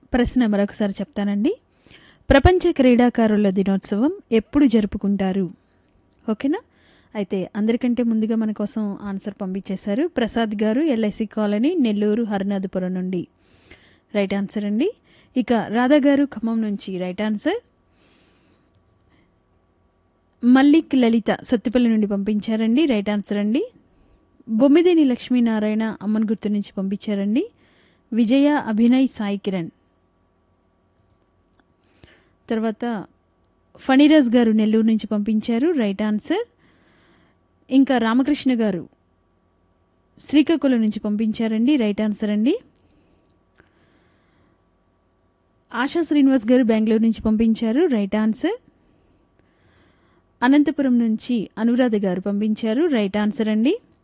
ప్రశ్న మరొకసారి చెప్తానండి ప్రపంచ క్రీడాకారుల దినోత్సవం ఎప్పుడు జరుపుకుంటారు ఓకేనా అయితే అందరికంటే ముందుగా మన కోసం ఆన్సర్ పంపించేశారు ప్రసాద్ గారు ఎల్ఐసి కాలనీ నెల్లూరు హరినాథపురం నుండి రైట్ ఆన్సర్ అండి ఇక రాధా గారు ఖమ్మం నుంచి రైట్ ఆన్సర్ మల్లిక్ లలిత సత్తుపల్లి నుండి పంపించారండి రైట్ ఆన్సర్ అండి బొమ్మిదేని లక్ష్మీనారాయణ అమ్మన్ గుర్తు నుంచి పంపించారండి విజయ అభినయ్ సాయి కిరణ్ తర్వాత ఫణిరాజ్ గారు నెల్లూరు నుంచి పంపించారు రైట్ ఆన్సర్ ఇంకా రామకృష్ణ గారు శ్రీకాకుళం నుంచి పంపించారండి రైట్ ఆన్సర్ అండి ఆశా శ్రీనివాస్ గారు బెంగళూరు నుంచి పంపించారు రైట్ ఆన్సర్ అనంతపురం నుంచి అనురాధ గారు పంపించారు రైట్ ఆన్సర్ అండి